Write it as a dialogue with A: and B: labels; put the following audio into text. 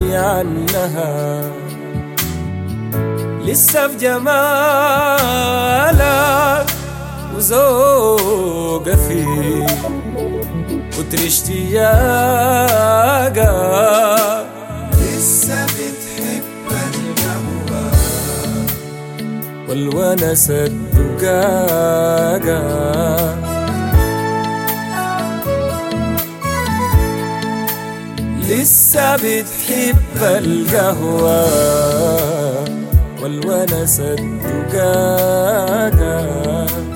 A: تغني عنها لسه في جمالك وذوقك فيه كتر اشتياقك
B: لسه بتحب القهوة
A: والونس الدقاقة لسه بتحب القهوة والونس الدقاقة